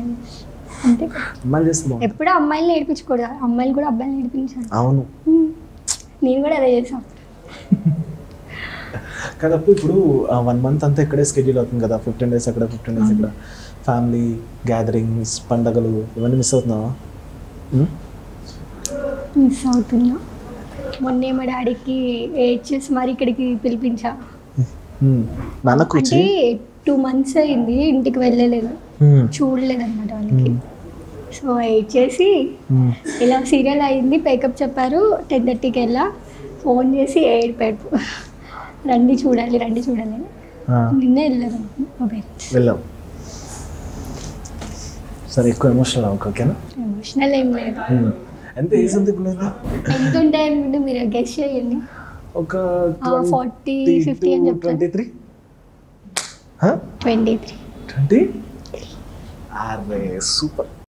అంతే అమ్మాయిలు చేస్తే బాగుంటుంది ఎప్పుడు అమ్మాయిలు నేర్పించకూడదు అమ్మాయిలు కూడా అబ్బాయిలు నేర్పించాలి అవును ఉమ్. నేను కూడా అదే చేసాను కదప్పు ఇప్పుడు వన్ మంత్ అంతా ఇక్కడే స్కెడ్యూల్ అవుతుంది కదా ఫిఫ్టీన్ డేస్ అక్కడ ఫిఫ్టీన్ డేస్ ఇక్కడ ఫ్యామిలీ గ్యాదరింగ్స్ పండగలు ఇవన్నీ మిస్ అవుతున్నావా ఉమ్? మిస్ అవుతున్నా మొన్నే మా డాడీకి ఏడ్ చేసి మరి ఇక్కడికి పిలిపించా ఉమ్. నాన్న కూర్చి అంటే టూ మంత్స్ అయింది ఇంటికి వెళ్ళలేదు ఉమ్. చూడలేదు అనమాట వాళ్ళకి సో ఎయిట్ చేసి ఉమ్. ఇలా సీరియల్ అయింది పేకప్ చెప్పారు టెన్ థర్టీకి వెళ్ళా ఫోన్ చేసి ఏడిపాడు రండి చూడాలి రండి చూడాలి అని. ఆ, నిన్నే వెళ్ళారు మా పేరెంట్స్ వెళ్ళాం సరే ఎక్కువ ఎమోషనల్ అవ్వకు ఓకేనా ఎమోషనల్ ఏం లేదు ఉమ్. ఎంత ఏజ్ ఉంది ఇప్పుడు నీకు? ఎంత ఉంటాయి అనుకుంటే మీరు గెస్ట్ చేయండి ఒక ఫార్టీ ఫిఫ్టీ అని చెప్తాను twenty three twenty three twenty అరే సూపర్